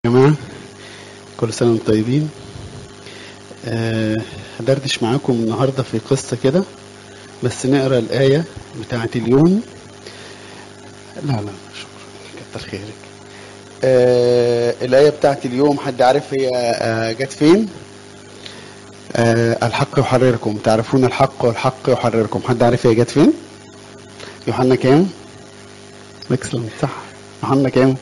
جماعة كل سنة وانتم طيبين آه، هدردش معاكم النهاردة في قصة كده بس نقرا الآية بتاعة اليوم لا لا شكرا كتر خيرك آه، الآية بتاعة اليوم حد عارف هي آه، جت فين آه، الحق يحرركم تعرفون الحق والحق يحرركم حد عارف هي جت فين يوحنا كام اكسلنت صح يوحنا كام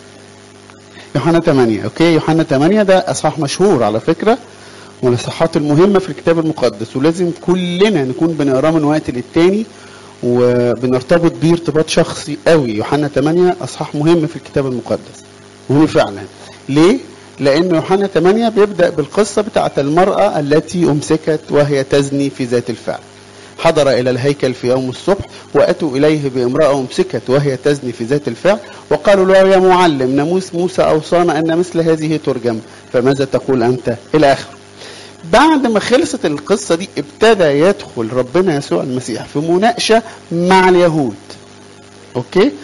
يوحنا 8 اوكي يوحنا 8 ده اصحاح مشهور على فكره من الاصحاحات المهمه في الكتاب المقدس ولازم كلنا نكون بنقراه من وقت للتاني وبنرتبط بيه ارتباط شخصي قوي يوحنا 8 اصحاح مهم في الكتاب المقدس مهم فعلا ليه لان يوحنا 8 بيبدا بالقصه بتاعه المراه التي امسكت وهي تزني في ذات الفعل حضر إلى الهيكل في يوم الصبح وأتوا إليه بامرأة أمسكت وهي تزني في ذات الفعل وقالوا له يا معلم ناموس موسى أوصانا أن مثل هذه ترجم فماذا تقول أنت إلى آخره بعد ما خلصت القصة دي ابتدى يدخل ربنا يسوع المسيح في مناقشة مع اليهود أوكي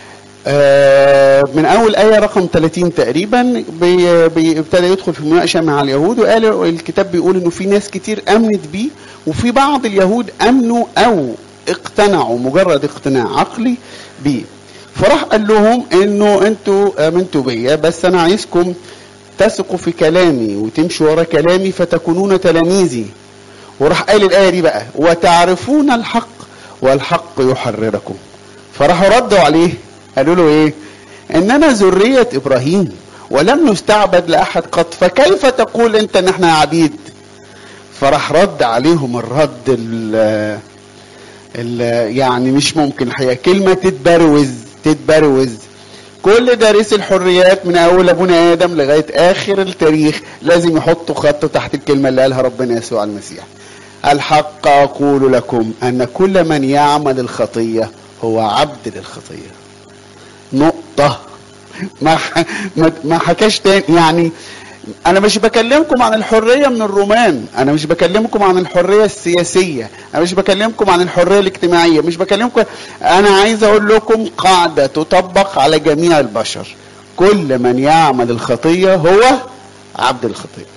آه من اول ايه رقم 30 تقريبا بي- بي- ابتدى يدخل في مناقشه مع اليهود وقال الكتاب بيقول انه في ناس كتير امنت بيه وفي بعض اليهود امنوا او اقتنعوا مجرد اقتناع عقلي بيه فراح قال لهم انه انتوا امنتوا بيا بس انا عايزكم تثقوا في كلامي وتمشوا ورا كلامي فتكونون تلاميذي وراح قال الايه دي بقى وتعرفون الحق والحق يحرركم فراحوا ردوا عليه قالوا له ايه اننا ذريه ابراهيم ولم نستعبد لاحد قط فكيف تقول انت ان احنا عبيد فراح رد عليهم الرد ال ال يعني مش ممكن الحقيقه كلمه تتبروز تتبروز كل دارس الحريات من اول ابونا ادم لغايه اخر التاريخ لازم يحطوا خط تحت الكلمه اللي قالها ربنا يسوع المسيح الحق اقول لكم ان كل من يعمل الخطيه هو عبد للخطيه نقطه ما ح- ما- ما حكاش تاني يعني انا مش بكلمكم عن الحريه من الرومان انا مش بكلمكم عن الحريه السياسيه انا مش بكلمكم عن الحريه الاجتماعيه مش بكلمكم انا عايز اقول لكم قاعده تطبق على جميع البشر كل من يعمل الخطيه هو عبد الخطيه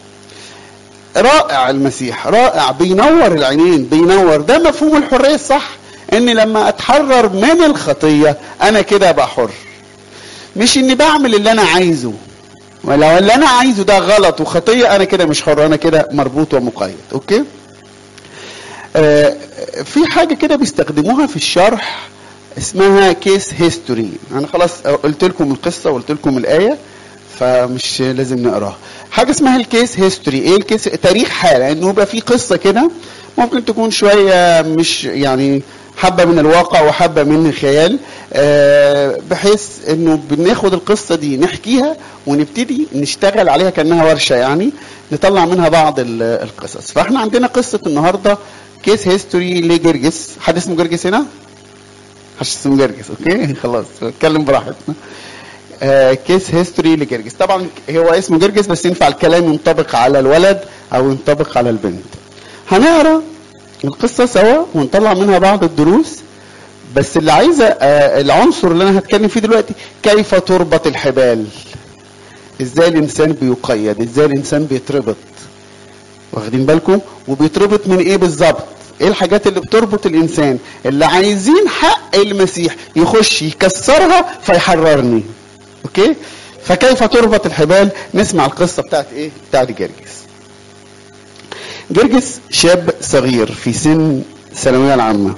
رائع المسيح رائع بينور العينين بينور ده مفهوم الحريه الصح ان لما اتحرر من الخطيه انا كده ابقى حر مش اني بعمل اللي انا عايزه ولو اللي انا عايزه ده غلط وخطيه انا كده مش حر انا كده مربوط ومقيد اوكي آه في حاجه كده بيستخدموها في الشرح اسمها كيس هيستوري انا خلاص قلت لكم القصه وقلت لكم الايه فمش لازم نقراها حاجه اسمها الكيس هيستوري ايه الكيس تاريخ حاله انه يبقى في قصه كده ممكن تكون شويه مش يعني حبه من الواقع وحبه من الخيال آه، بحيث انه بناخد القصه دي نحكيها ونبتدي نشتغل عليها كانها ورشه يعني نطلع منها بعض ال- القصص فاحنا عندنا قصه النهارده كيس هيستوري لجرجس حد اسمه جرجس هنا؟ حد اسمه جرجس اوكي خلاص اتكلم براحتنا آه، كيس هيستوري لجرجس طبعا هو اسمه جرجس بس ينفع الكلام ينطبق على الولد او ينطبق على البنت هنقرا القصه سوا ونطلع منها بعض الدروس بس اللي عايزه آه، العنصر اللي انا هتكلم فيه دلوقتي كيف تربط الحبال ازاي الانسان بيقيد ازاي الانسان بيتربط واخدين بالكم وبيتربط من ايه بالظبط ايه الحاجات اللي بتربط الانسان اللي عايزين حق المسيح يخش يكسرها فيحررني اوكي فكيف تربط الحبال نسمع القصه بتاعت ايه بتاعت جرجس جرجس شاب صغير في سن الثانويه العامه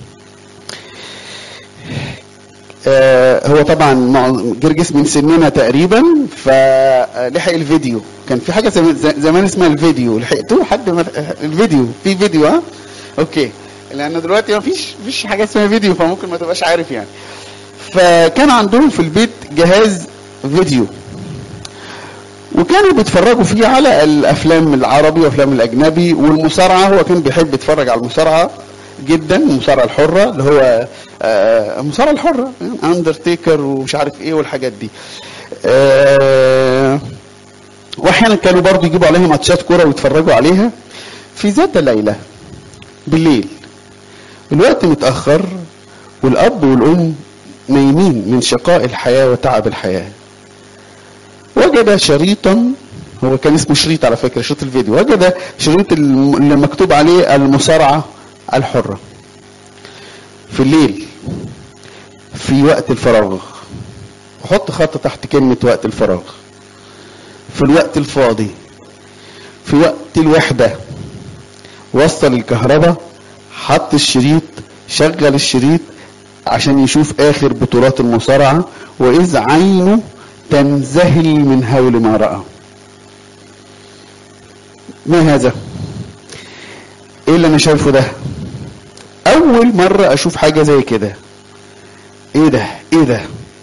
آه، هو طبعا مع- جرجس من سننا تقريبا فلحق الفيديو كان في حاجه زم- ز- زمان اسمها الفيديو لحقتوه حد ما الفيديو في فيديو ها اوكي لان دلوقتي ما فيش فيش حاجه اسمها فيديو فممكن ما تبقاش عارف يعني فكان عندهم في البيت جهاز فيديو وكانوا بيتفرجوا فيه على الافلام العربي وافلام الاجنبي والمصارعه هو كان بيحب يتفرج على المصارعه جدا المصارعه الحره اللي هو آه، المصارعه الحره اندرتيكر ومش عارف ايه والحاجات دي آه، واحيانا كانوا برضو يجيبوا عليها ماتشات كوره ويتفرجوا عليها في ذات ليله بالليل الوقت متاخر والاب والام نايمين من شقاء الحياه وتعب الحياه وجد شريطا هو كان اسمه شريط على فكره شريط الفيديو وجد شريط الم- اللي مكتوب عليه المصارعه الحره في الليل في وقت الفراغ وحط خط تحت كلمه وقت الفراغ في الوقت الفاضي في وقت الوحده وصل الكهرباء حط الشريط شغل الشريط عشان يشوف اخر بطولات المصارعه واذ عينه تنذهل من هول ما راى ما هذا ايه اللي انا شايفه ده اول مره اشوف حاجه زي كده ايه ده ايه ده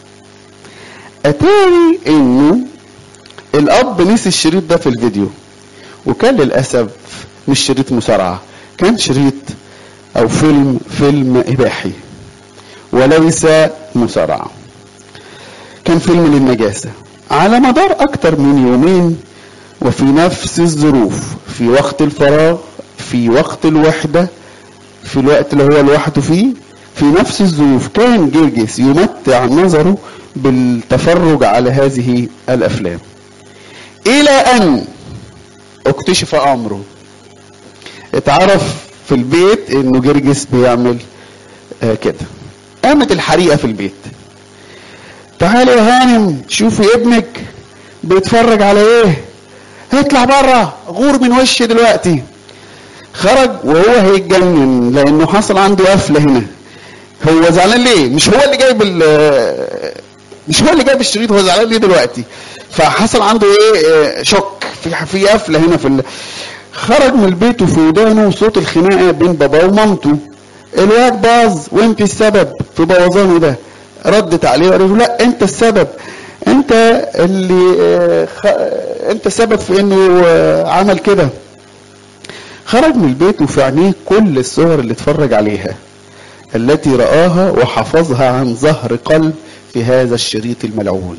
اتاري انه الاب نسي الشريط ده في الفيديو وكان للاسف مش شريط مصارعه كان شريط او فيلم فيلم اباحي وليس مصارعه كان فيلم للنجاسه على مدار اكتر من يومين وفي نفس الظروف في وقت الفراغ في وقت الوحده في الوقت اللي هو لوحده فيه في نفس الظروف كان جرجس يمتع نظره بالتفرج على هذه الافلام الى ان اكتشف امره اتعرف في البيت انه جرجس بيعمل آه كده قامت الحريقه في البيت تعالي يا هانم شوفي ابنك بيتفرج على ايه اطلع بره غور من وشي دلوقتي خرج وهو هيتجنن لانه حصل عنده قفله هنا هو زعلان ليه مش هو اللي جايب ال- مش هو اللي جايب الشريط هو زعلان ليه دلوقتي فحصل عنده ايه آه، شك في في قفله هنا في ال... خرج من البيت وفي ودانه صوت الخناقه بين باباه ومامته الواد باظ وانت السبب في بوظانه ده ردت عليه وقالت له لا انت السبب انت اللي آه، خ... انت السبب في انه آه، عمل كده خرج من البيت وفي عينيه كل الصور اللي اتفرج عليها التي رآها وحفظها عن ظهر قلب في هذا الشريط الملعون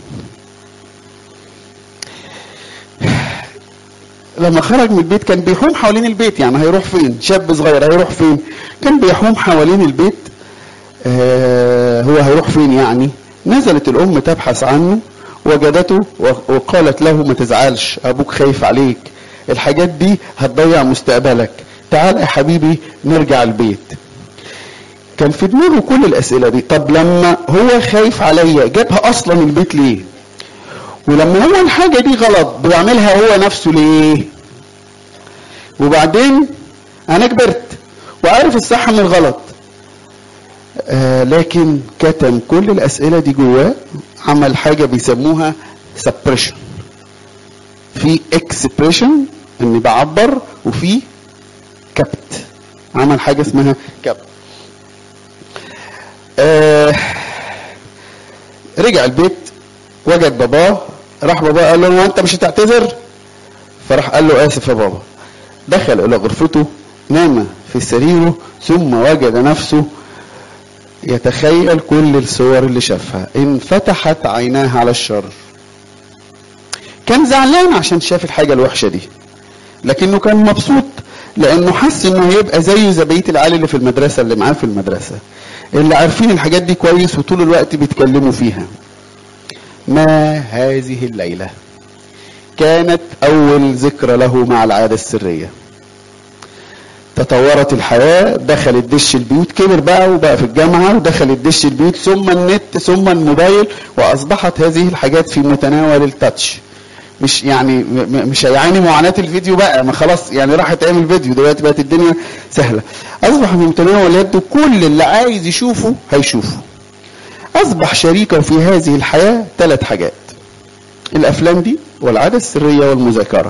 لما خرج من البيت كان بيحوم حوالين البيت يعني هيروح فين شاب صغير هيروح فين كان بيحوم حوالين البيت آه هو هيروح فين يعني نزلت الام تبحث عنه وجدته و- وقالت له ما تزعلش ابوك خايف عليك الحاجات دي هتضيع مستقبلك تعال يا حبيبي نرجع البيت كان في دماغه كل الاسئله دي طب لما هو خايف عليا جابها اصلا البيت ليه ولما هو الحاجه دي غلط بيعملها هو نفسه ليه وبعدين انا كبرت وعارف الصح من الغلط آه لكن كتم كل الاسئله دي جواه عمل حاجه بيسموها سبريشن في اكسبريشن اني بعبر وفي كبت عمل حاجه اسمها كبت آه رجع البيت وجد باباه راح باباه قال له هو انت مش هتعتذر فراح قال له اسف يا بابا دخل الى غرفته نام في سريره ثم وجد نفسه يتخيل كل الصور اللي شافها انفتحت عيناه على الشر كان زعلان عشان شاف الحاجه الوحشه دي لكنه كان مبسوط لانه حس انه هيبقى زيه زي بقيه العيال اللي في المدرسه اللي معاه في المدرسه اللي عارفين الحاجات دي كويس وطول الوقت بيتكلموا فيها ما هذه الليله كانت اول ذكرى له مع العاده السريه تطورت الحياة دخل الدش البيوت كبر بقى وبقى في الجامعة ودخل الدش البيوت ثم النت ثم الموبايل وأصبحت هذه الحاجات في متناول التاتش مش يعني م- م- مش هيعاني معاناة الفيديو بقى ما خلاص يعني راحت تعمل فيديو دلوقتي بقت الدنيا سهلة أصبح في متناول يده كل اللي عايز يشوفه هيشوفه أصبح شريكه في هذه الحياة ثلاث حاجات الأفلام دي والعادة السرية والمذاكرة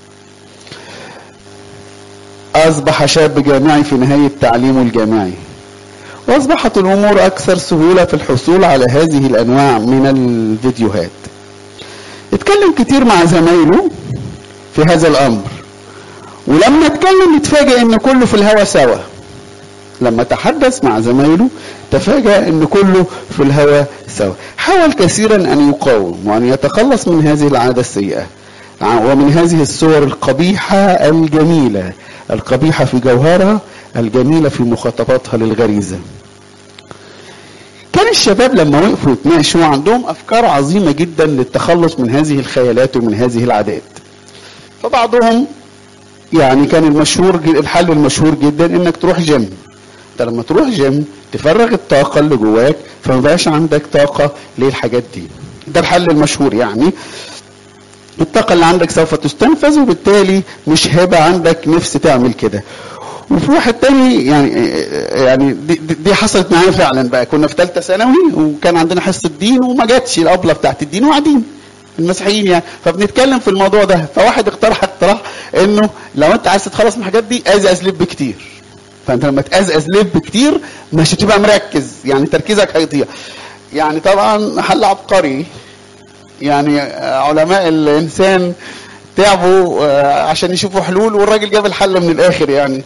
أصبح شاب جامعي في نهاية تعليمه الجامعي وأصبحت الأمور أكثر سهولة في الحصول على هذه الأنواع من الفيديوهات اتكلم كتير مع زمايله في هذا الأمر ولما اتكلم اتفاجئ ان كله في الهوا سوا لما تحدث مع زمايله تفاجأ ان كله في الهوا سوا حاول كثيرا ان يقاوم وان يتخلص من هذه العادة السيئة ومن هذه الصور القبيحة الجميلة القبيحة في جوهرها الجميلة في مخاطباتها للغريزة كمان الشباب لما وقفوا يتناقشوا عندهم افكار عظيمه جدا للتخلص من هذه الخيالات ومن هذه العادات فبعضهم يعني كان المشهور الحل المشهور جدا انك تروح جيم انت لما تروح جيم تفرغ الطاقه اللي جواك فما بقاش عندك طاقه للحاجات دي ده الحل المشهور يعني الطاقة اللي عندك سوف تستنفذ وبالتالي مش هيبقى عندك نفس تعمل كده وفي واحد تاني يعني يعني دي, دي حصلت معايا فعلا بقى كنا في ثالثه ثانوي وكان عندنا حصه دين وما جاتش الابله بتاعت الدين وقاعدين المسيحيين يعني فبنتكلم في الموضوع ده فواحد اقترح اقتراح انه لو انت عايز تتخلص من الحاجات دي ازقز لب كتير فانت لما تقزقز لب كتير مش هتبقى مركز يعني تركيزك هيضيع يعني طبعا حل عبقري يعني علماء الانسان تعبوا عشان يشوفوا حلول والراجل جاب الحل من الاخر يعني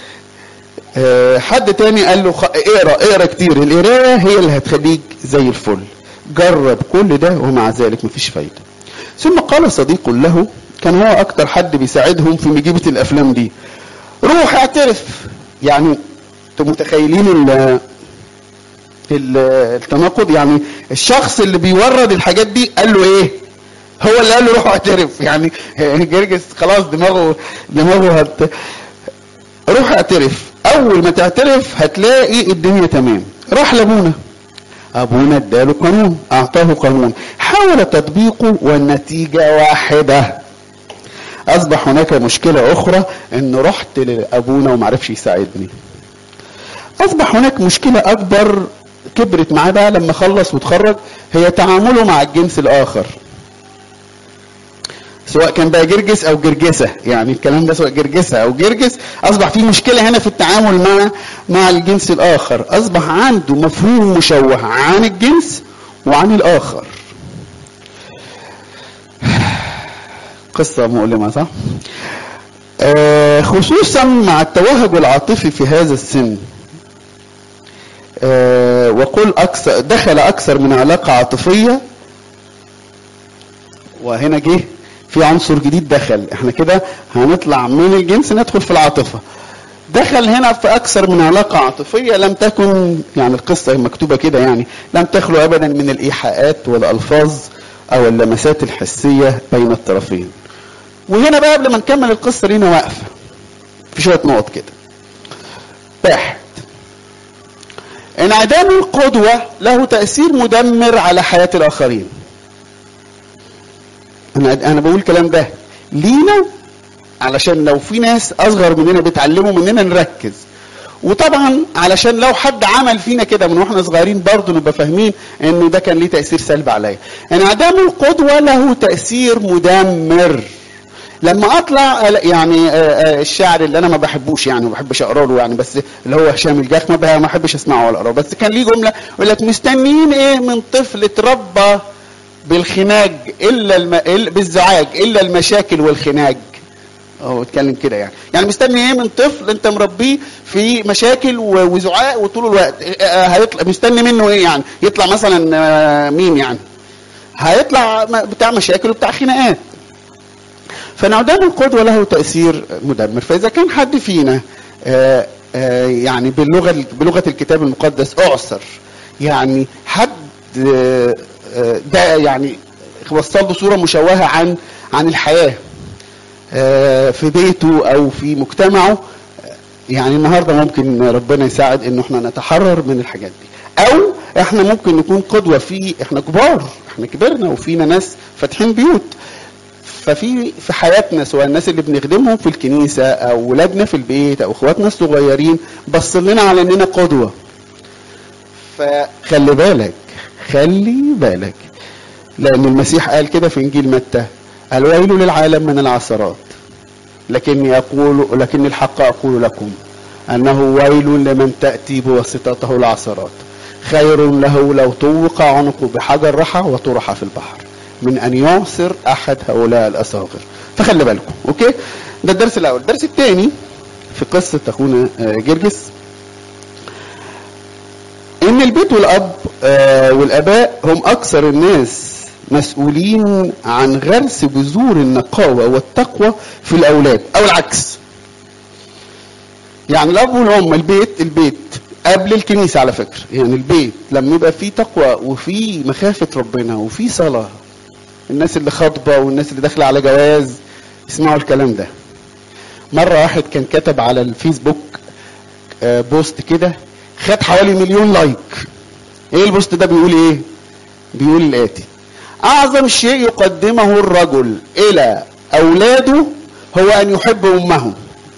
حد تاني قال له اقرا اقرا كتير القرايه هي اللي هتخليك زي الفل جرب كل ده ومع ذلك مفيش فايده ثم قال صديق له كان هو اكتر حد بيساعدهم في مجيبه الافلام دي روح اعترف يعني انتوا متخيلين ال التناقض يعني الشخص اللي بيورد الحاجات دي قال له ايه هو اللي قال له روح اعترف يعني جرجس خلاص دماغه دماغه هت روح اعترف اول ما تعترف هتلاقي الدنيا تمام راح لابونا ابونا اداله قانون اعطاه قانون حاول تطبيقه والنتيجه واحده اصبح هناك مشكله اخرى ان رحت لابونا ومعرفش يساعدني اصبح هناك مشكله اكبر كبرت معاه بقى لما خلص وتخرج هي تعامله مع الجنس الاخر سواء كان بقى جرجس او جرجسه يعني الكلام ده سواء جرجسه او جرجس اصبح في مشكله هنا في التعامل مع مع الجنس الاخر اصبح عنده مفهوم مشوه عن الجنس وعن الاخر قصة مؤلمة صح؟ آه خصوصا مع التوهج العاطفي في هذا السن آه وقل أكثر دخل أكثر من علاقة عاطفية وهنا جه في عنصر جديد دخل احنا كده هنطلع من الجنس ندخل في العاطفة دخل هنا في أكثر من علاقة عاطفية لم تكن يعني القصة مكتوبة كده يعني لم تخلو أبدا من الإيحاءات والألفاظ أو اللمسات الحسية بين الطرفين وهنا بقى قبل ما نكمل القصة لينا واقفة في شوية نقط كده واحد انعدام القدوة له تأثير مدمر على حياة الآخرين أنا أنا بقول الكلام ده لينا علشان لو في ناس أصغر مننا بيتعلموا مننا نركز وطبعا علشان لو حد عمل فينا كده من واحنا صغيرين برضه نبقى فاهمين انه ده كان ليه تاثير سلبي عليا انعدام القدوه له تاثير مدمر لما اطلع يعني الشاعر اللي انا ما بحبوش يعني ما بحبش اقرا له يعني بس اللي هو هشام الجاخ ما بحبش اسمعه ولا اقراه بس كان ليه جمله يقول لك مستنيين ايه من طفل اتربى بالخناج الا الم... بالزعاج الا المشاكل والخناج هو اتكلم كده يعني يعني مستني ايه من طفل انت مربيه في مشاكل وزعاق وطول الوقت هيطلع مستني منه ايه يعني يطلع مثلا مين يعني هيطلع بتاع مشاكل وبتاع خناقات فانعدام القدوة له تأثير مدمر فإذا كان حد فينا آآ آآ يعني باللغة بلغة الكتاب المقدس أعسر يعني حد ده يعني وصل له صورة مشوهة عن عن الحياة في بيته أو في مجتمعه يعني النهارده ممكن ربنا يساعد انه احنا نتحرر من الحاجات دي او احنا ممكن نكون قدوه في احنا كبار احنا كبرنا وفينا ناس فاتحين بيوت ففي في حياتنا سواء الناس اللي بنخدمهم في الكنيسه او ولادنا في البيت او اخواتنا الصغيرين بص لنا على اننا قدوه فخلي بالك خلي بالك لان المسيح قال كده في انجيل متى الويل للعالم من العثرات لكني اقول لكن الحق اقول لكم انه ويل لمن تاتي بواسطته العثرات خير له لو طوق عنقه بحجر رحى وطرح في البحر من ان يعصر احد هؤلاء الاصاغر فخلي بالكم اوكي ده الدرس الاول الدرس الثاني في قصه اخونا جرجس ان البيت والاب والاباء هم اكثر الناس مسؤولين عن غرس بذور النقاوه والتقوى في الاولاد او العكس يعني الاب والام البيت البيت قبل الكنيسة على فكرة يعني البيت لما يبقى فيه تقوى وفيه مخافة ربنا وفيه صلاة الناس اللي خاطبة والناس اللي داخلة على جواز اسمعوا الكلام ده مرة واحد كان كتب على الفيسبوك آه، بوست كده خد حوالي مليون لايك ايه البوست ده بيقول ايه بيقول الاتي اعظم شيء يقدمه الرجل الى اولاده هو ان يحب امهم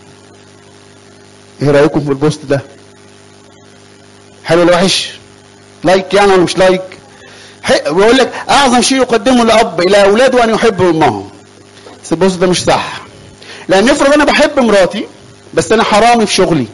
ايه رايكم في البوست ده حلو ولا وحش لايك يعني ولا مش لايك ح- بيقول لك اعظم شيء يقدمه الاب الى اولاده ان يحب امهم بس البوست ده مش صح لان افرض انا بحب مراتي بس انا حرامي في شغلي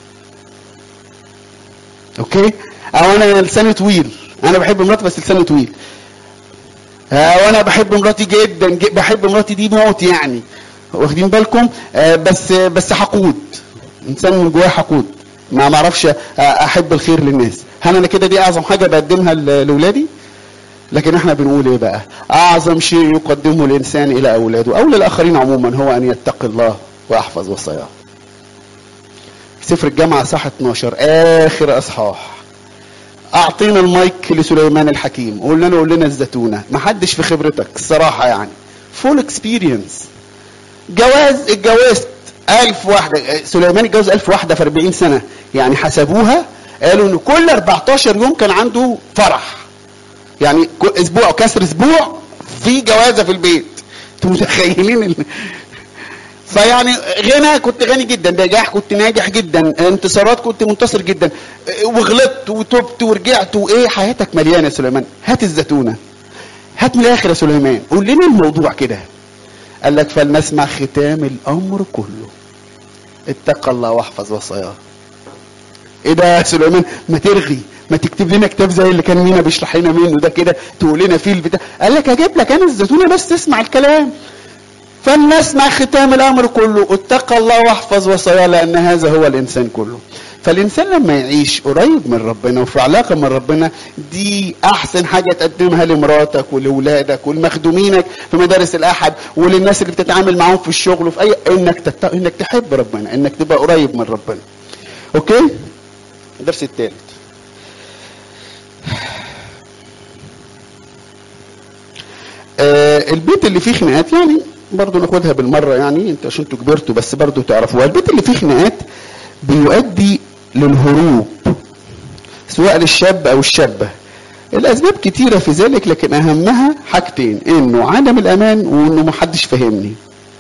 اوكي او انا لساني طويل انا بحب مراتي بس لساني طويل او انا بحب مراتي جدا ج- بحب مراتي دي موت يعني واخدين بالكم آه بس بس حقود انسان من جواه حقود ما معرفش آه، احب الخير للناس هل انا كده دي اعظم حاجه بقدمها ل- لاولادي لكن احنا بنقول ايه بقى اعظم شيء يقدمه الانسان الى اولاده او للاخرين عموما هو ان يتقي الله ويحفظ وصاياه سفر الجامعه صح 12 اخر اصحاح اعطينا المايك لسليمان الحكيم قلنا له قول لنا الزتونه ما حدش في خبرتك الصراحه يعني فول اكسبيرينس جواز اتجوزت ألف واحدة سليمان اتجوز ألف واحدة في 40 سنة يعني حسبوها قالوا إن كل 14 يوم كان عنده فرح يعني كل أسبوع كسر أسبوع في جوازة في البيت انتوا متخيلين ال... فيعني غنى كنت غني جدا نجاح كنت ناجح جدا انتصارات كنت منتصر جدا اه، وغلطت وتبت ورجعت وايه حياتك مليانه يا سليمان هات الزتونه هات من الاخر يا سليمان قول لنا الموضوع كده قال لك فلنسمع ختام الامر كله اتقى الله واحفظ وصاياه ايه ده يا سليمان ما ترغي ما تكتب لنا كتاب زي اللي كان مينا بيشرح لنا منه ده كده تقول لنا فيه البتاع قال لك اجيب لك انا الزيتونه بس تسمع الكلام فلنسمع ختام الامر كله اتقى الله واحفظ وصاياه لان هذا هو الانسان كله فالانسان لما يعيش قريب من ربنا وفي علاقه من ربنا دي احسن حاجه تقدمها لمراتك ولولادك ولمخدومينك في مدارس الاحد وللناس اللي بتتعامل معاهم في الشغل وفي اي انك تت... انك تحب ربنا انك تبقى قريب من ربنا اوكي الدرس الثالث آه البيت اللي فيه خناقات يعني برضه ناخدها بالمره يعني انت عشان انتوا كبرتوا بس برضه تعرفوها البيت اللي فيه خناقات بيؤدي للهروب سواء للشاب او الشابه الاسباب كتيره في ذلك لكن اهمها حاجتين انه عدم الامان وانه محدش فاهمني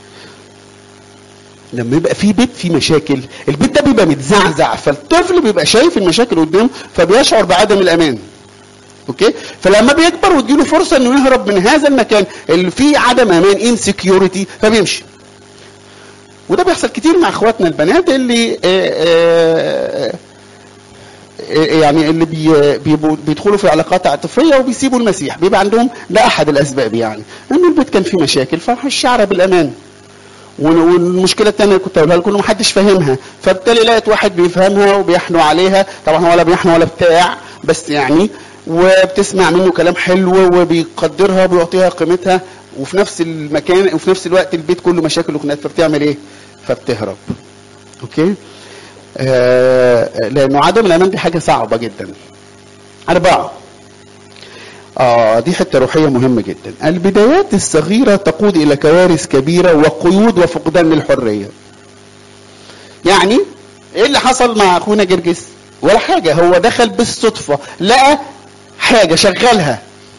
لما يبقى في بيت فيه مشاكل البيت ده بيبقى متزعزع فالطفل بيبقى شايف المشاكل قدامه فبيشعر بعدم الامان اوكي فلما بيكبر وتجيله فرصه انه يهرب من هذا المكان اللي فيه عدم امان انسكيورتي فبيمشي وده بيحصل كتير مع اخواتنا البنات اللي آآ آآ يعني اللي بي بيبقوا بيدخلوا في علاقات عاطفيه وبيسيبوا المسيح بيبقى عندهم ده احد الاسباب يعني ان البيت كان فيه مشاكل فالشعر بالامان والمشكله الثانيه اللي كنت اقولها لكم ما حدش فاهمها فبالتالي لقيت واحد بيفهمها وبيحنو عليها طبعا ولا بيحنو ولا بتاع بس يعني وبتسمع منه كلام حلو وبيقدرها وبيعطيها قيمتها وفي نفس المكان وفي نفس الوقت البيت كله مشاكل وخناقات فبتعمل ايه؟ فبتهرب. اوكي؟ آه لانه عدم الامان دي حاجه صعبه جدا. اربعه آه دي حته روحيه مهمه جدا. البدايات الصغيره تقود الى كوارث كبيره وقيود وفقدان للحريه. يعني ايه اللي حصل مع اخونا جرجس؟ ولا حاجه هو دخل بالصدفه لقى حاجه شغلها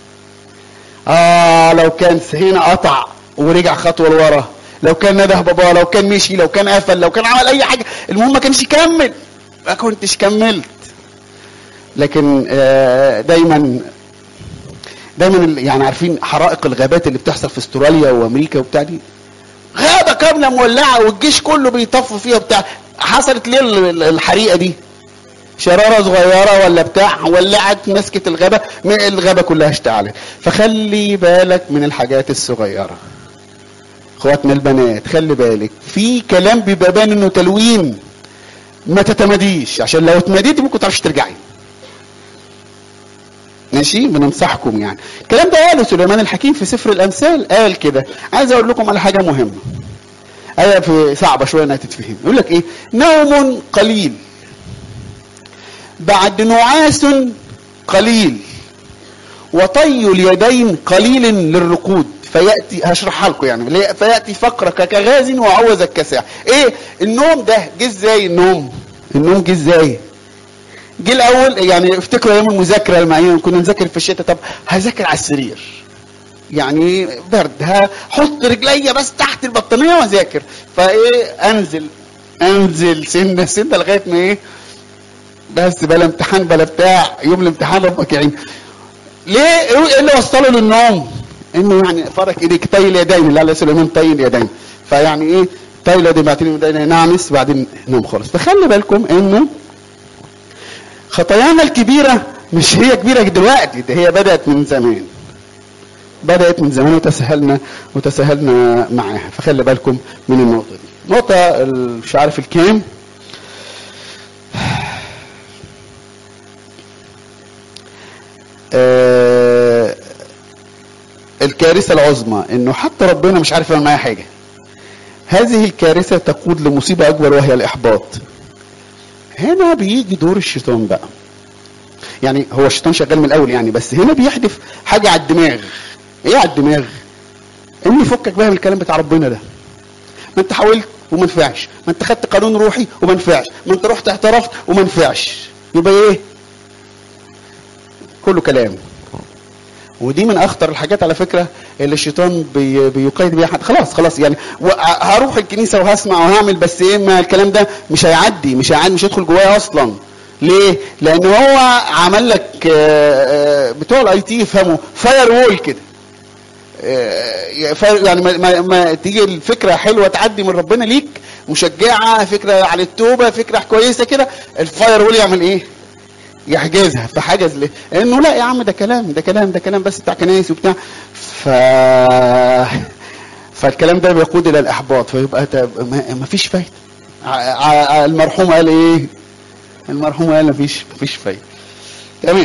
اه لو كان هنا قطع ورجع خطوه لورا لو كان نده باباه لو كان مشي لو كان قفل لو كان عمل اي حاجه المهم ما كانش يكمل ما كنتش كملت لكن آه دايما دايما يعني عارفين حرائق الغابات اللي بتحصل في استراليا وامريكا وبتاع دي غابه كامله مولعه والجيش كله بيطفوا فيها وبتاع حصلت ليه الحريقه دي شراره صغيره ولا بتاع ولعت مسكت الغابه الغابه كلها اشتعلت فخلي بالك من الحاجات الصغيره اخواتنا البنات خلي بالك في كلام بيبقى بان انه تلوين ما تتمديش عشان لو اتمديتي ممكن تعرفش ترجعي ماشي بننصحكم يعني الكلام ده قاله سليمان الحكيم في سفر الامثال قال كده عايز اقول لكم على حاجه مهمه ايه في صعبه شويه انها تتفهم يقول لك ايه نوم قليل بعد نعاس قليل وطي اليدين قليل للركود فياتي هشرحها لكم يعني فياتي فقرك كغاز وعوزك كساع ايه النوم ده جه ازاي النوم النوم جه ازاي جه الاول يعني افتكروا ايام المذاكره لما كنا نذاكر في الشتاء طب هذاكر على السرير يعني برد هحط رجليا بس تحت البطانيه واذاكر فايه انزل انزل سنه سنه لغايه ما ايه بس بلا امتحان بلا بتاع يوم الامتحان ربك يعين ليه ايه اللي وصله للنوم انه يعني فرق ايديك طي اليدين لا لا سليمان طي اليدين فيعني ايه طي اليدين بعدين اليدين نعمس بعدين نوم خالص فخلي بالكم انه خطايانا الكبيره مش هي كبيره دلوقتي ده هي بدات من زمان بدات من زمان وتساهلنا وتساهلنا معاها فخلي بالكم من النقطه دي نقطه مش عارف الكام آه الكارثة العظمى انه حتى ربنا مش عارف يعمل معايا حاجة هذه الكارثة تقود لمصيبة اكبر وهي الاحباط هنا بيجي دور الشيطان بقى يعني هو الشيطان شغال من الاول يعني بس هنا بيحدف حاجة على الدماغ ايه على الدماغ ان يفكك بقى من الكلام بتاع ربنا ده ما انت حاولت وما نفعش ما انت خدت قانون روحي وما نفعش ما انت رحت اعترفت وما نفعش يبقى ايه كله كلام ودي من اخطر الحاجات على فكره اللي الشيطان بي بيقيد بيها حد خلاص خلاص يعني هروح الكنيسه وهسمع وهعمل بس ايه ما الكلام ده مش هيعدي مش هيعدي مش هيدخل جوايا اصلا ليه؟ لان هو عمل لك بتوع الاي تي يفهموا فاير وول كده يعني ما, ما, ما تيجي الفكره حلوه تعدي من ربنا ليك مشجعه فكره على التوبه فكره كويسه كده الفاير وول يعمل ايه؟ يحجزها فحجز ليه؟ انه لا يا عم ده كلام ده كلام ده كلام بس بتاع كنايس وبتاع ف فالكلام ده بيقود الى الاحباط فيبقى ما فيش فايده المرحوم قال ايه؟ المرحوم قال ما فيش ما فيش فايده تمام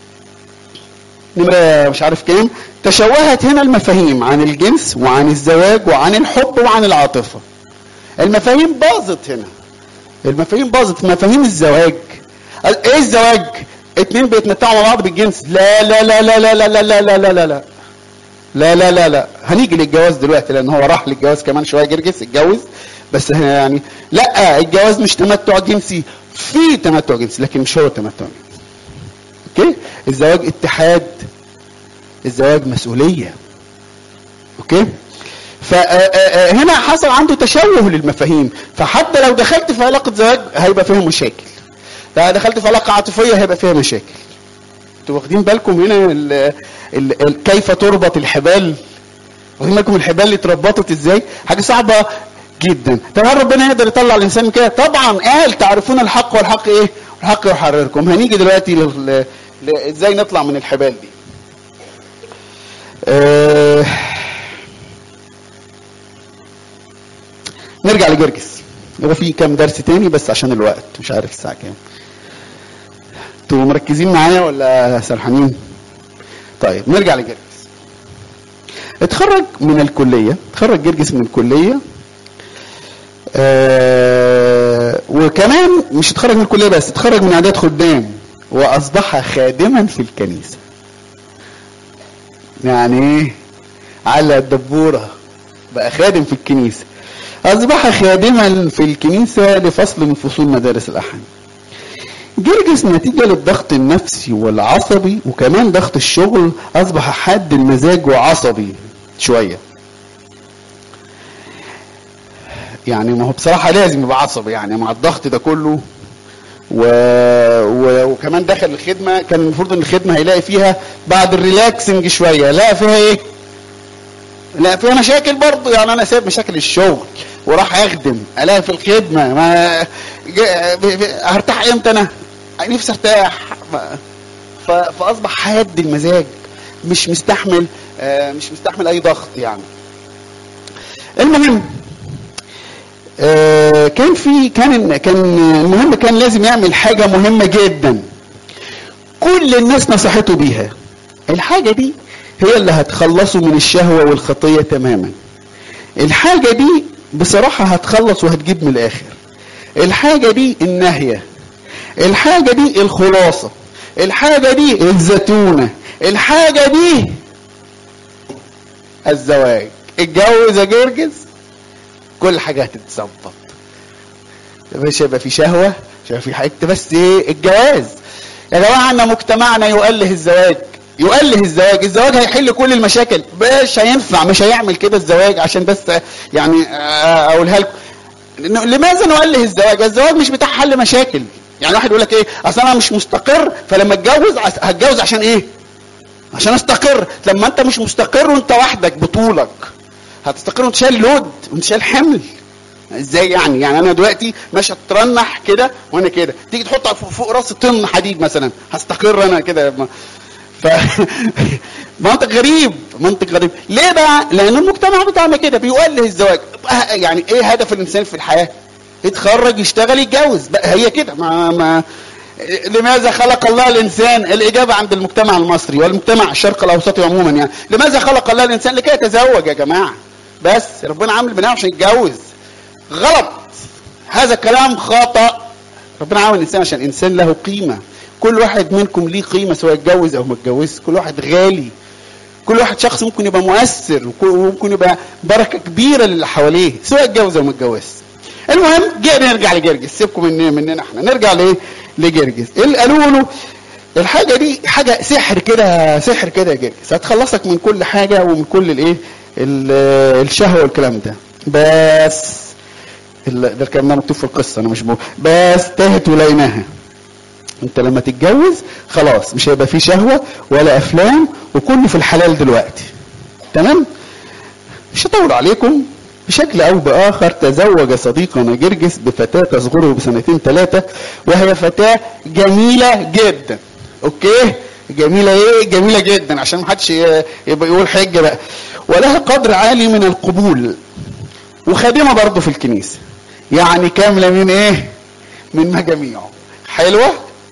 نمرة مش عارف كام تشوهت هنا المفاهيم عن الجنس وعن الزواج وعن الحب وعن العاطفة المفاهيم باظت هنا المفاهيم باظت مفاهيم الزواج ايه الزواج اتنين بيتمتعوا مع بعض بالجنس لا لا لا لا لا لا لا لا لا لا لا لا لا لا لا لا هنيجي للجواز دلوقتي لان هو راح للجواز كمان شويه جرجس اتجوز بس يعني لا الجواز مش تمتع جنسي في تمتع جنسي لكن مش هو تمتع جنسي اوكي الزواج اتحاد الزواج مسؤوليه اوكي فهنا حصل عنده تشوه للمفاهيم فحتى لو دخلت في علاقه زواج هيبقى فيها مشاكل لا دخلت في علاقه عاطفيه هيبقى فيها مشاكل انتوا واخدين بالكم هنا ال ال ال كيف تربط الحبال واخدين بالكم الحبال اللي اتربطت ازاي حاجه صعبه جدا طب هل ربنا يقدر يطلع الانسان من كده طبعا قال تعرفون الحق والحق ايه الحق يحرركم هنيجي دلوقتي ل... ل... ازاي نطلع من الحبال دي آه... نرجع لجرجس هو في كام درس تاني بس عشان الوقت مش عارف الساعه كام انتوا مركزين معايا ولا سرحانين طيب نرجع لجرجس اتخرج من الكليه اتخرج جرجس من الكليه آه وكمان مش اتخرج من الكليه بس اتخرج من اعداد خدام واصبح خادما في الكنيسه يعني ايه على الدبوره بقى خادم في الكنيسه اصبح خادما في الكنيسه لفصل من فصول مدارس الاحد جرجس نتيجة للضغط النفسي والعصبي وكمان ضغط الشغل أصبح حاد المزاج وعصبي شوية يعني ما هو بصراحة لازم يبقى عصبي يعني مع الضغط ده كله و... و... وكمان دخل الخدمة كان المفروض ان الخدمة هيلاقي فيها بعد الريلاكسنج شوية لا فيها ايه لا فيها مشاكل برضه يعني انا سايب مشاكل الشغل وراح اخدم الاقي في الخدمه ما هرتاح امتى انا نفسي ارتاح ف... فاصبح حاد المزاج مش مستحمل آه مش مستحمل اي ضغط يعني المهم آه كان في كان كان المهم كان لازم يعمل حاجه مهمه جدا كل الناس نصحته بيها الحاجه دي هي اللي هتخلصه من الشهوه والخطيه تماما الحاجه دي بصراحه هتخلص وهتجيب من الاخر الحاجه دي الناهيه الحاجة دي الخلاصة الحاجة دي الزتونة الحاجة دي الزواج اتجوز يا جرجس كل حاجة هتتظبط مش هيبقى في شهوة مش هيبقى في حاجة بس ايه الجواز يا جماعة ان مجتمعنا يؤله الزواج يؤله الزواج الزواج هيحل كل المشاكل مش هينفع مش هيعمل كده الزواج عشان بس يعني اقولها لكم لماذا نؤله الزواج الزواج مش بتاع حل مشاكل يعني واحد يقول لك ايه اصل انا مش مستقر فلما اتجوز هتجوز عشان ايه عشان استقر لما انت مش مستقر وانت وحدك بطولك هتستقر وانت شايل لود وانت شايل حمل ازاي يعني يعني انا دلوقتي ماشي اترنح كده وانا كده تيجي تحط فوق, فوق راسي طن حديد مثلا هستقر انا كده ف منطق غريب منطق غريب ليه بقى لان المجتمع بتاعنا كده بيؤله الزواج يعني ايه هدف الانسان في الحياه يتخرج يشتغل يتجوز بقى هي كده ما ما لماذا خلق الله الانسان الاجابه عند المجتمع المصري والمجتمع الشرق الاوسطي عموما يعني لماذا خلق الله الانسان لكي يتزوج يا جماعه بس ربنا عامل بناء عشان يتجوز غلط هذا كلام خطا ربنا عامل الانسان عشان الانسان له قيمه كل واحد منكم ليه قيمه سواء اتجوز او ما اتجوزش كل واحد غالي كل واحد شخص ممكن يبقى مؤثر وممكن يبقى بركه كبيره للي حواليه سواء اتجوز او ما اتجوزش المهم نرجع لجرجس سيبكم من مننا احنا نرجع لايه لجرجس اللي قالوا له الحاجه دي حاجه سحر كده سحر كده يا جرجس هتخلصك من كل حاجه ومن كل الايه الشهوه والكلام ده بس ده الكلام ده مكتوب في القصه انا مش بقول بس تاهت ولقيناها انت لما تتجوز خلاص مش هيبقى فيه شهوه ولا افلام وكله في الحلال دلوقتي تمام مش هطول عليكم بشكل او باخر تزوج صديقنا جرجس بفتاه تصغره بسنتين ثلاثه وهي فتاه جميله جدا اوكي جميله ايه جميله جدا عشان ما حدش يبقى يقول حجه بقى ولها قدر عالي من القبول وخادمه برضه في الكنيسه يعني كامله من ايه من مجاميعه حلوه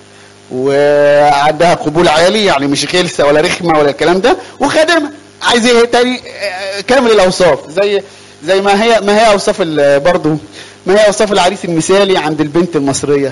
وعندها قبول عالي يعني مش غلسه ولا رخمه ولا الكلام ده وخادمه عايز ايه تاني كامل الاوصاف زي زي ما هي ما هي اوصاف برضه ما هي اوصاف العريس المثالي عند البنت المصريه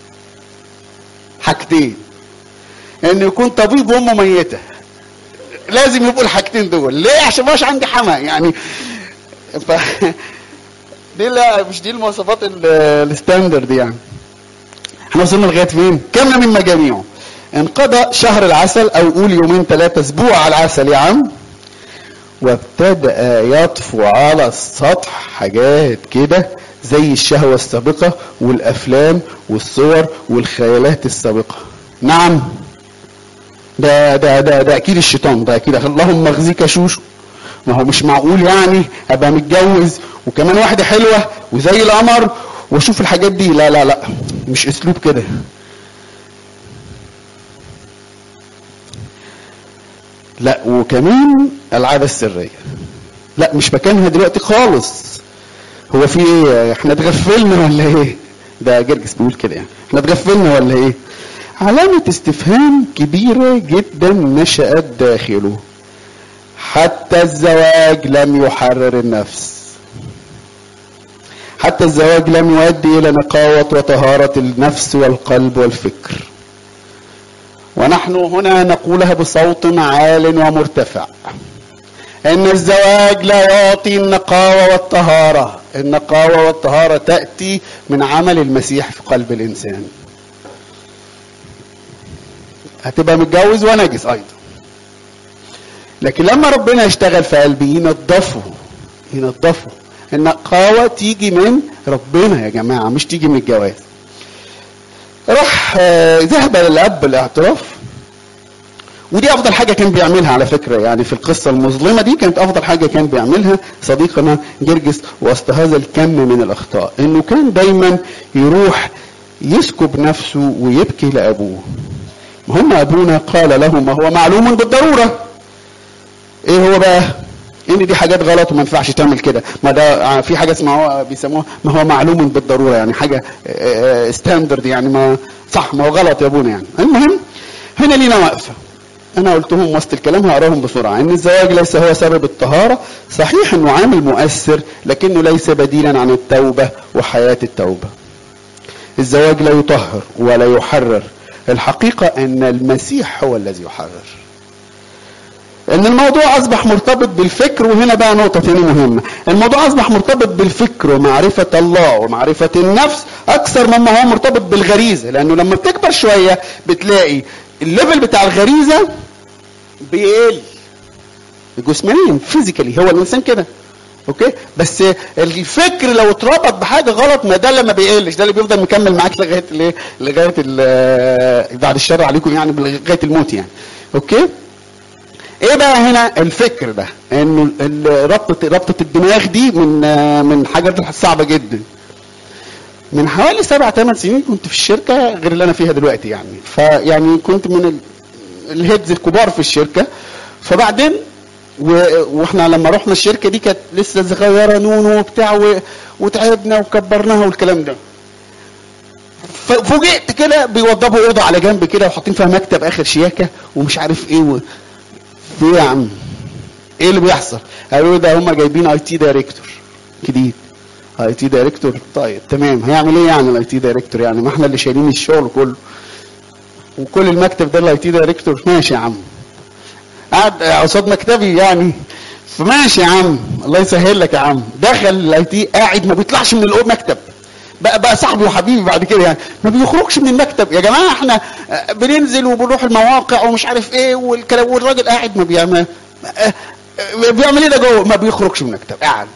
حاجتين انه يكون طبيب وامه ميته لازم يبقوا الحاجتين دول ليه عشان مش عندي حما يعني ف دي لا مش دي المواصفات الستاندرد يعني احنا وصلنا لغايه فين كامله من مجاميعه انقضى شهر العسل او قول يومين ثلاثه اسبوع على العسل يا عم وابتدأ يطفو على السطح حاجات كده زي الشهوة السابقة والأفلام والصور والخيالات السابقة نعم ده ده ده ده أكيد الشيطان ده أكيد اللهم اخزيك شوشو ما هو مش معقول يعني أبقى متجوز وكمان واحدة حلوة وزي القمر واشوف الحاجات دي لا لا لا مش اسلوب كده لا وكمان العادة السرية لا مش مكانها دلوقتي خالص هو في ايه احنا اتغفلنا ولا ايه ده جرجس بيقول كده يعني احنا اتغفلنا ولا ايه علامة استفهام كبيرة جدا نشأت داخله حتى الزواج لم يحرر النفس حتى الزواج لم يؤدي إلى نقاوة وطهارة النفس والقلب والفكر ونحن هنا نقولها بصوت عال ومرتفع ان الزواج لا يعطي النقاوه والطهاره النقاوه والطهاره تاتي من عمل المسيح في قلب الانسان هتبقى متجوز ونجس ايضا لكن لما ربنا يشتغل في قلبي ينضفه ينضفه النقاوه تيجي من ربنا يا جماعه مش تيجي من الجواز راح ذهب للاب الاعتراف ودي افضل حاجه كان بيعملها على فكره يعني في القصه المظلمه دي كانت افضل حاجه كان بيعملها صديقنا جرجس وسط هذا الكم من الاخطاء انه كان دايما يروح يسكب نفسه ويبكي لابوه هم ابونا قال له ما هو معلوم بالضروره ايه هو بقى ان دي حاجات غلط وما ينفعش تعمل كده ما ده في حاجه اسمها بيسموها ما هو معلوم بالضروره يعني حاجه ستاندرد يعني ما صح ما هو غلط يا ابونا يعني المهم هنا لينا وقفه انا قلتهم وسط الكلام هقراهم بسرعه ان الزواج ليس هو سبب الطهاره صحيح انه عامل مؤثر لكنه ليس بديلا عن التوبه وحياه التوبه الزواج لا يطهر ولا يحرر الحقيقة ان المسيح هو الذي يحرر ان الموضوع اصبح مرتبط بالفكر وهنا بقى نقطة تانية مهمة الموضوع اصبح مرتبط بالفكر ومعرفة الله ومعرفة النفس اكثر مما هو مرتبط بالغريزة لانه لما بتكبر شوية بتلاقي الليفل بتاع الغريزة بيقل جسمانيا فيزيكالي هو الانسان كده اوكي بس الفكر لو اتربط بحاجه غلط ما ده اللي ما بيقلش ده اللي بيفضل مكمل معاك لغايه الايه لغايه ال- بعد الشر عليكم يعني لغايه الموت يعني اوكي ايه بقى هنا الفكر ده انه ال- ربطه ربطه الدماغ دي من من حاجات صعبه جدا من حوالي سبع ثمان سنين كنت في الشركه غير اللي انا فيها دلوقتي يعني فيعني كنت من ال- الهيدز الكبار في الشركه فبعدين و- واحنا لما رحنا الشركه دي كانت لسه صغيره نونو وبتاع و- وتعبنا وكبرناها والكلام ده ففوجئت كده بيوضبوا اوضه على جنب كده وحاطين فيها مكتب اخر شياكه ومش عارف ايه و... في إيه يا عم ايه اللي بيحصل قالوا لي ده هم جايبين اي تي دايركتور جديد اي تي دايركتور طيب تمام هيعمل ايه يعني الاي تي دايركتور يعني ما احنا اللي شايلين الشغل كله وكل المكتب ده الاي تي دايركتور ماشي يا عم قاعد قصاد مكتبي يعني فماشي يا عم الله يسهل لك يا عم دخل الاي تي قاعد ما بيطلعش من الأوضة مكتب بقى بقى صاحبي وحبيبي بعد كده يعني ما بيخرجش من المكتب يا جماعه احنا آه، بننزل وبنروح المواقع ومش عارف ايه والكلام والراجل قاعد ما بيعمل آه، آه، بيعمل ايه ده جوه ما بيخرجش من المكتب قاعد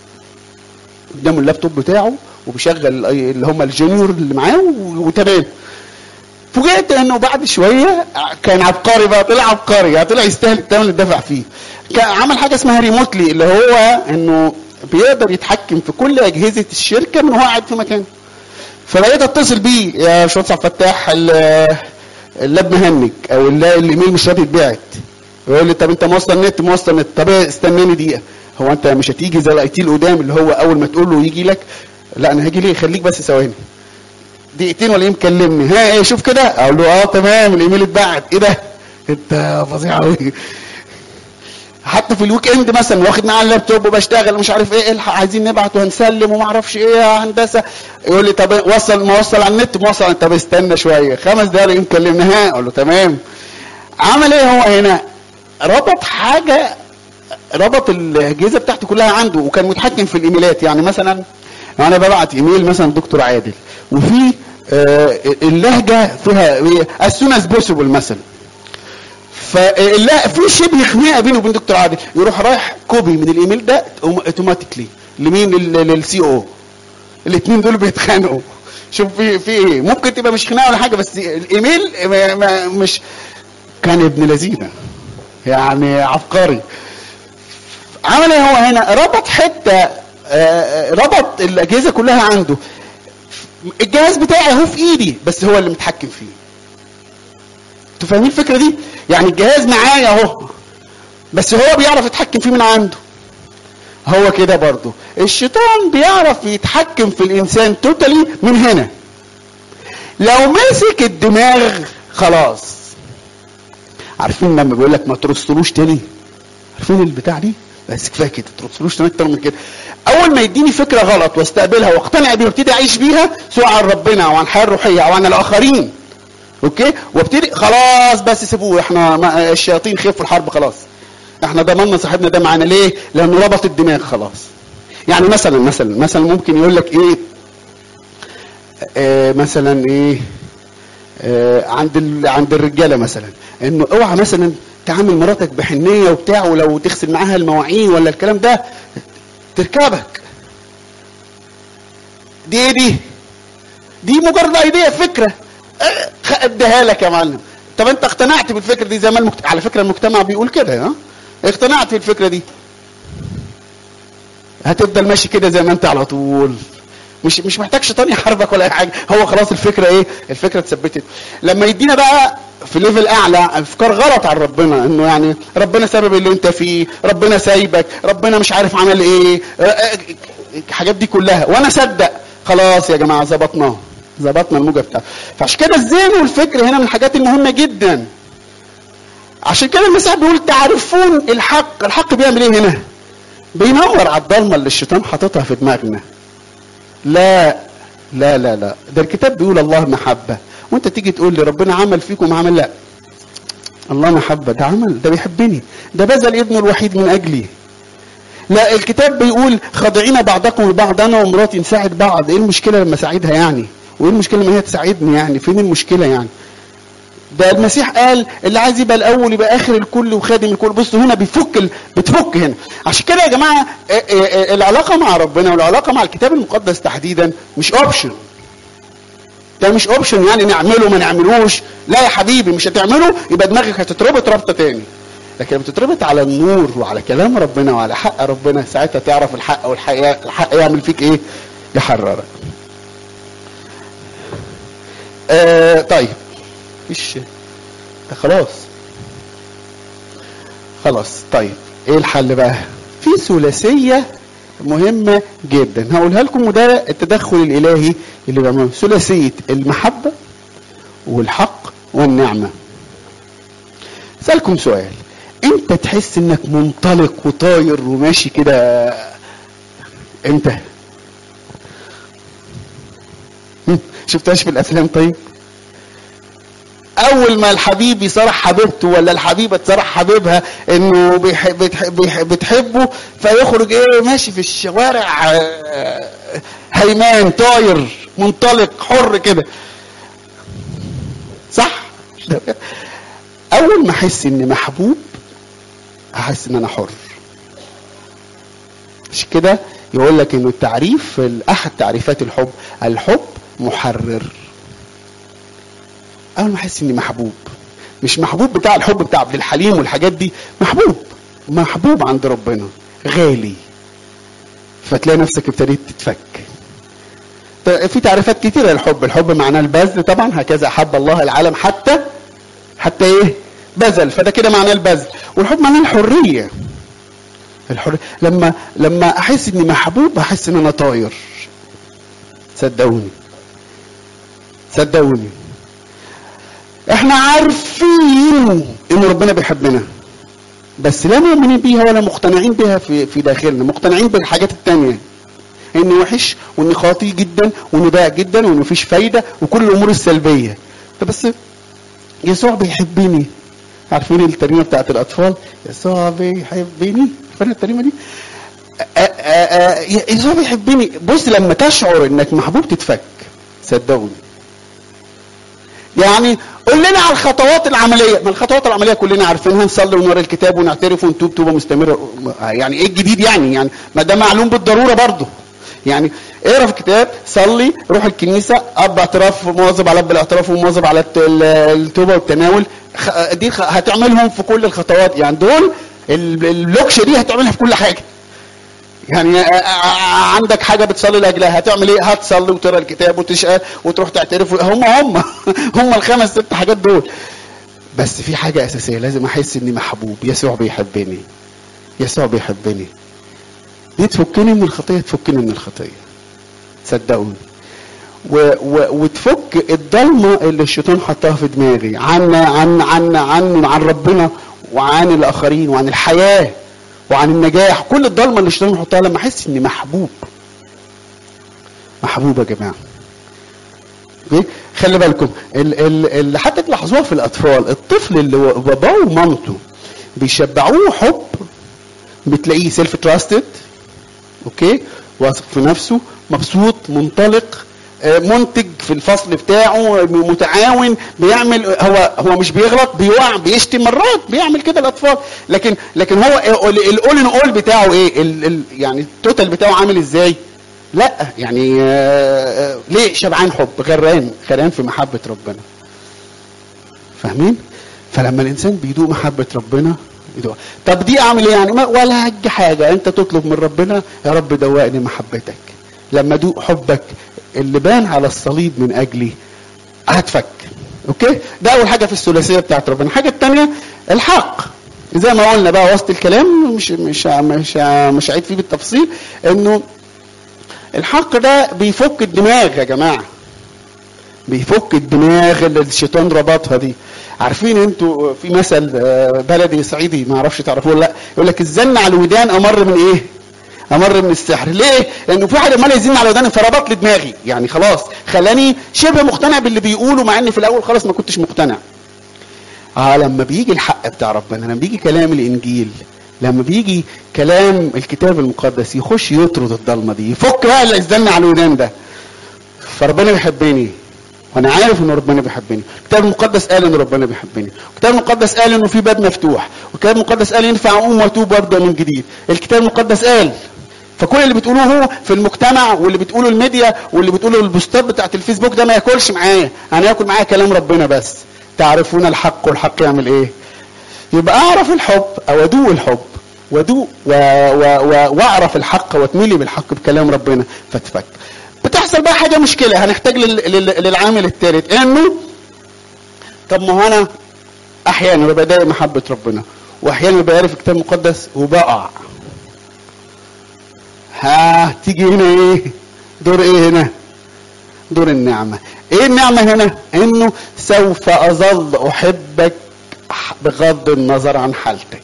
قدامه اللابتوب بتاعه وبيشغل ال- اللي هم الجونيور اللي معاه و- وتمام فوجئت انه بعد شويه كان عبقري بقى طلع عبقري يعني طلع يستاهل الثمن اللي دفع فيه كان عمل حاجه اسمها ريموتلي اللي هو انه بيقدر يتحكم في كل اجهزه الشركه من هو قاعد في مكانه فبقيت اتصل بيه يا باشمهندس عبد الفتاح ال- اللاب مهنج او الل- الايميل مش راضي يتبعت يقول لي طب انت موصل النت موصل النت طب استناني دقيقه هو انت مش هتيجي زي الاي تي القدام اللي هو اول ما تقول له يجي لك لا انا هاجي ليه خليك بس ثواني دقيقتين ولا مكلمني ها ايه شوف كده اقول له اه تمام الايميل اتبعت ايه ده انت فظيع قوي حتى في الويك اند مثلا واخد معاه اللابتوب وبشتغل ومش عارف ايه الحق عايزين نبعت وهنسلم وما اعرفش ايه يا هندسه يقول لي طب وصل ما وصل على النت موصل طب استنى شويه خمس دقايق مكلمني ها اقول له تمام عمل ايه هو هنا ربط حاجه ربط الاجهزه بتاعته كلها عنده وكان متحكم في الايميلات يعني مثلا انا ببعت ايميل مثلا دكتور عادل وفي آه، اللهجه فيها as soon as possible مثلا فلا في شبه خناقه بينه وبين دكتور عادل يروح رايح كوبي من الايميل ده اوتوماتيكلي لمين للسي او الاثنين دول بيتخانقوا شوف في في ايه ممكن تبقى مش خناقه ولا حاجه بس الايميل ما- ما- مش كان ابن لذينه يعني عبقري عمل ايه هو هنا ربط حته آه، ربط الاجهزه كلها عنده الجهاز بتاعي اهو في ايدي بس هو اللي متحكم فيه انتوا فاهمين الفكره دي يعني الجهاز معايا اهو بس هو بيعرف يتحكم فيه من عنده هو كده برضه الشيطان بيعرف يتحكم في الانسان توتالي من هنا لو مسك الدماغ خلاص عارفين لما بيقول لك ما ترصلوش تاني عارفين البتاع دي بس كفايه كده ترصلوش تاني اكتر من كده اول ما يديني فكره غلط واستقبلها واقتنع بيها وابتدي اعيش بيها سواء عن ربنا او عن الحياه الروحيه او عن الاخرين اوكي وابتدي خلاص بس سيبوه احنا ما الشياطين خفوا الحرب خلاص احنا ضمننا صاحبنا ده معانا ليه لانه ربط الدماغ خلاص يعني مثلا مثلا مثلا ممكن يقول لك ايه آه مثلا ايه آه عند ال... عند الرجاله مثلا انه اوعى مثلا تعامل مراتك بحنيه وبتاع ولو تغسل معاها المواعين ولا الكلام ده تركبك دي ايه دي دي مجرد ايديا فكره آه، خ- اديها لك يا معلم طب انت اقتنعت بالفكره دي زي ما المجت... على فكره المجتمع بيقول كده ها اقتنعت بالفكره دي هتفضل ماشي كده زي ما انت على طول مش مش محتاج شيطان يحاربك ولا اي حاجه هو خلاص الفكره ايه الفكره اتثبتت لما يدينا بقى في ليفل اعلى افكار غلط عن ربنا انه يعني ربنا سبب اللي انت فيه ربنا سايبك ربنا مش عارف عمل ايه اه، اه، الحاجات دي كلها وانا صدق خلاص يا جماعه ظبطناه ظبطنا الموجه بتاعته فعشان كده الذهن والفكر هنا من الحاجات المهمه جدا عشان كده المسيح بيقول تعرفون الحق الحق بيعمل ايه هنا بينور على الضلمه اللي الشيطان حاططها في دماغنا لا لا لا لا ده الكتاب بيقول الله محبة وانت تيجي تقول لي ربنا عمل فيكم عمل لا الله محبة ده عمل ده بيحبني ده بذل ابنه الوحيد من أجلي لا الكتاب بيقول خاضعين بعضكم البعض انا ومراتي نساعد بعض ايه المشكله لما اساعدها يعني وايه المشكله لما هي تساعدني يعني فين المشكله يعني ده المسيح قال اللي عايز يبقى الاول يبقى اخر الكل وخادم الكل بصوا هنا بيفك ال... بتفك هنا عشان كده يا جماعه آه، آه، آه، العلاقه مع ربنا والعلاقه مع الكتاب المقدس تحديدا مش اوبشن ده مش اوبشن يعني نعمله ما نعملوش لا يا حبيبي مش هتعمله يبقى دماغك هتتربط ربطه تاني لكن لما تتربط على النور وعلى كلام ربنا وعلى حق ربنا ساعتها تعرف الحق والحق الحق يعمل فيك ايه يحررك آه طيب مفيش ده خلاص خلاص طيب ايه الحل بقى في ثلاثيه مهمه جدا هقولها لكم وده التدخل الالهي اللي بيعمله ثلاثيه المحبه والحق والنعمه اسالكم سؤال انت تحس انك منطلق وطاير وماشي كده امتى هم، شفتهاش في الافلام طيب اول ما الحبيب يصرح حبيبته ولا الحبيبه تصرح حبيبها انه بيحب بتحب بيحب بتحبه فيخرج ايه ماشي في الشوارع آه، هيمان طاير منطلق حر كده صح اول ما احس اني محبوب احس ان انا حر مش كده يقول لك انه التعريف احد تعريفات الحب الحب محرر اول ما احس اني محبوب مش محبوب بتاع الحب بتاع عبد الحليم والحاجات دي محبوب محبوب عند ربنا غالي فتلاقي نفسك ابتديت تتفك ط- في تعريفات كتيره للحب الحب معناه البذل طبعا هكذا احب الله العالم حتى حتى ايه بذل فده كده معناه البذل والحب معناه الحريه الحريه لما لما احس اني محبوب احس ان انا طاير صدقوني صدقوني احنا عارفين ان ربنا بيحبنا بس لا مؤمنين بيها ولا مقتنعين بيها في في داخلنا مقتنعين بالحاجات التانية ان وحش وان خاطي جدا وان ضايع جدا وان مفيش فايده وكل الامور السلبيه طب بس يسوع بيحبني عارفين الترنيمه بتاعت الاطفال يسوع بيحبني عارفين الترنيمه دي آ- آ- آ- يسوع بيحبني بص لما تشعر انك محبوب تتفك صدقوني يعني قول لنا على الخطوات العمليه ما الخطوات العمليه كلنا عارفينها نصلي ونقرا الكتاب ونعترف ونتوب توبه مستمره يعني ايه الجديد يعني يعني ما ده معلوم بالضروره برضه يعني اقرا في الكتاب صلي روح الكنيسه اب اعتراف مواظب على اب الاعتراف ومواظب على الت- ال- التوبه والتناول خ- دي خ- هتعملهم في كل الخطوات يعني دول ال- اللوكشه دي هتعملها في كل حاجه يعني آه، آه، عندك حاجه بتصلي لاجلها هتعمل ايه هتصلي وتقرا الكتاب وتشقى وتروح تعترف هم هم هم الخمس ست حاجات دول بس في حاجه اساسيه لازم احس اني محبوب يسوع بيحبني يسوع بيحبني دي تفكني من الخطيه تفكني من الخطيه صدقوني و و وتفك الضلمه اللي الشيطان حطها في دماغي عن عن عن عن عن ربنا وعن الاخرين وعن الحياه وعن النجاح كل الضلمه اللي الشيطان يحطها لما احس اني محبوب محبوب يا جماعه اوكي خلي بالكم ال- ال- اللي حتى تلاحظوها في الاطفال الطفل اللي هو باباه ومامته بيشبعوه حب بتلاقيه سيلف تراستد اوكي واثق في نفسه مبسوط منطلق آه، منتج في الفصل بتاعه متعاون بيعمل هو هو مش بيغلط بيوقع بيشتم مرات بيعمل كده الاطفال لكن لكن هو الاول ان اول بتاعه ايه ال ال يعني التوتال بتاعه عامل ازاي لا يعني آه، آه، ليه شبعان حب غرقان غرقان في محبه ربنا فاهمين فلما الانسان بيدوق محبه ربنا يدوق طب دي اعمل ايه يعني ما ولا هج حاجه انت تطلب من ربنا يا رب دوقني محبتك لما ادوق حبك اللي بان على الصليب من اجلي هتفك اوكي ده اول حاجه في الثلاثيه بتاعت ربنا الحاجه الثانيه الحق زي ما قلنا بقى وسط الكلام مش مش مش مش هعيد فيه بالتفصيل انه الحق ده بيفك الدماغ يا جماعه بيفك الدماغ اللي الشيطان ربطها دي عارفين انتوا في مثل آه، بلدي صعيدي ما اعرفش تعرفوه ولا لا يقول لك الزن على الودان امر من ايه امر من السحر ليه لانه في واحد عمال يزن على وداني فربط لي دماغي يعني خلاص خلاني شبه مقتنع باللي بيقوله مع ان في الاول خالص ما كنتش مقتنع اه لما بيجي الحق بتاع ربنا لما بيجي كلام الانجيل لما بيجي كلام الكتاب المقدس يخش يطرد الضلمه دي يفك بقى اللي يزن على الودان ده فربنا بيحبني وانا عارف ان ربنا بيحبني الكتاب المقدس قال ان ربنا بيحبني الكتاب المقدس قال انه في باب مفتوح والكتاب المقدس قال ينفع اقوم واتوب وابدا من جديد الكتاب المقدس قال فكل اللي بتقولوه هو في المجتمع واللي بتقوله الميديا واللي بتقوله البوستات بتاعت الفيسبوك ده ما ياكلش معايا انا ياكل معايا كلام ربنا بس تعرفون الحق والحق يعمل ايه يبقى اعرف الحب او ادوق الحب وادوق و... و... و... واعرف الحق واتملي بالحق بكلام ربنا فتفك بتحصل بقى حاجه مشكله هنحتاج لل... لل... للعامل الثالث انه طب ما هو انا احيانا ببقى دايق محبه ربنا واحيانا ببقى عارف الكتاب المقدس وبقع ها تيجي هنا ايه دور ايه هنا دور النعمه ايه النعمه هنا انه سوف اظل احبك بغض النظر عن حالتك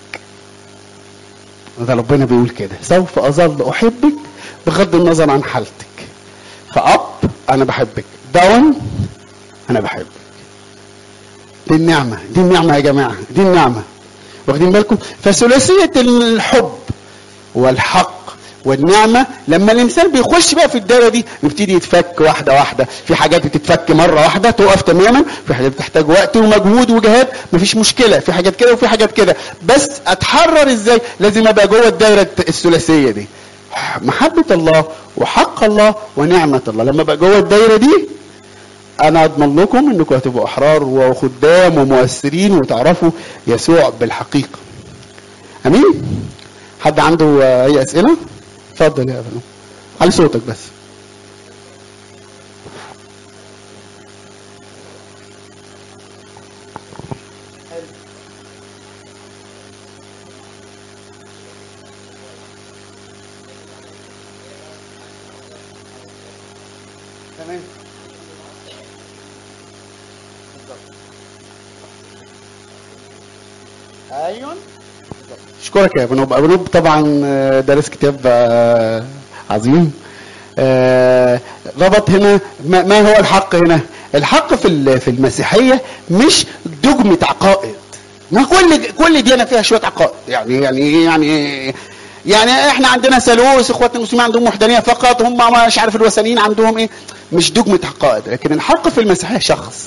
ده ربنا بيقول كده سوف اظل احبك بغض النظر عن حالتك فاب انا بحبك داون انا بحبك دي النعمه دي النعمه يا جماعه دي النعمه واخدين بالكم فثلاثيه الحب والحق والنعمه لما الانسان بيخش بقى في الدايره دي بيبتدي يتفك واحده واحده في حاجات بتتفك مره واحده تقف تماما في حاجات بتحتاج وقت ومجهود وجهاد مفيش مشكله في حاجات كده وفي حاجات كده بس اتحرر ازاي لازم ابقى جوه الدايره الثلاثيه دي محبه الله وحق الله ونعمه الله لما ابقى جوه الدايره دي انا اضمن لكم انكم هتبقوا احرار وخدام ومؤثرين وتعرفوا يسوع بالحقيقه امين حد عنده اي اسئله اتفضل يا ابنو علي صوتك بس تمام ايوه اشكرك يا بنوب بنوب طبعا دارس كتاب عظيم ربط هنا ما هو الحق هنا الحق في في المسيحيه مش دجمه عقائد ما كل كل ديانه فيها شويه عقائد يعني يعني يعني يعني احنا عندنا ثالوث اخواتنا المسلمين عندهم وحدانيه فقط هم مش عارف الوثنيين عندهم ايه مش دجمه عقائد لكن الحق في المسيحيه شخص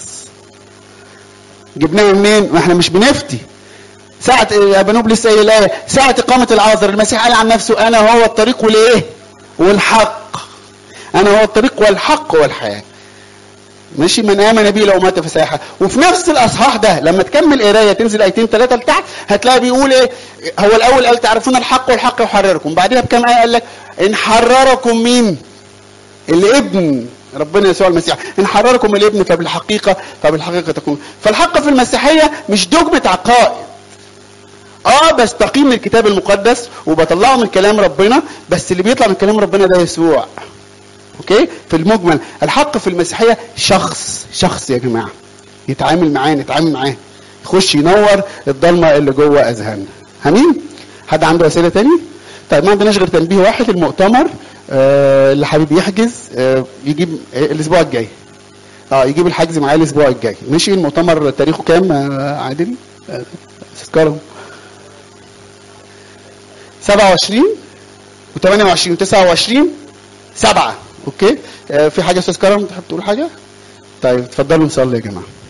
جبناه منين؟ ما احنا مش بنفتي ساعة يا بنوب لسه قايل الايه ساعة إقامة العاذر المسيح قال عن نفسه أنا هو الطريق والإيه؟ والحق. أنا هو الطريق والحق والحياة. ماشي من آمن بي لو مات فسيحة وفي نفس الأصحاح ده لما تكمل قراية تنزل آيتين ثلاثة لتحت هتلاقي بيقول إيه؟ هو الأول قال تعرفون الحق والحق يحرركم بعدها بكام آية قال لك إن حرركم مين؟ الابن ربنا يسوع المسيح ان حرركم الابن فبالحقيقه فبالحقيقه تكون فالحق في المسيحيه مش دجمه عقائد اه بستقيم من الكتاب المقدس وبطلعه من كلام ربنا بس اللي بيطلع من كلام ربنا ده يسوع اوكي في المجمل الحق في المسيحيه شخص شخص يا جماعه يتعامل معاه نتعامل معاه يخش ينور الضلمه اللي جوه اذهاننا امين حد عنده اسئله تاني طيب ما عندناش غير تنبيه واحد المؤتمر آه اللي حابب يحجز آه يجيب آه الاسبوع الجاي اه يجيب الحجز معاه الاسبوع الجاي ماشي المؤتمر تاريخه كام آه عادل آه تذكرهم 27 و28 و29 7 اوكي آه في حاجه استاذ كرم تحب تقول حاجه طيب اتفضلوا نصلي يا جماعه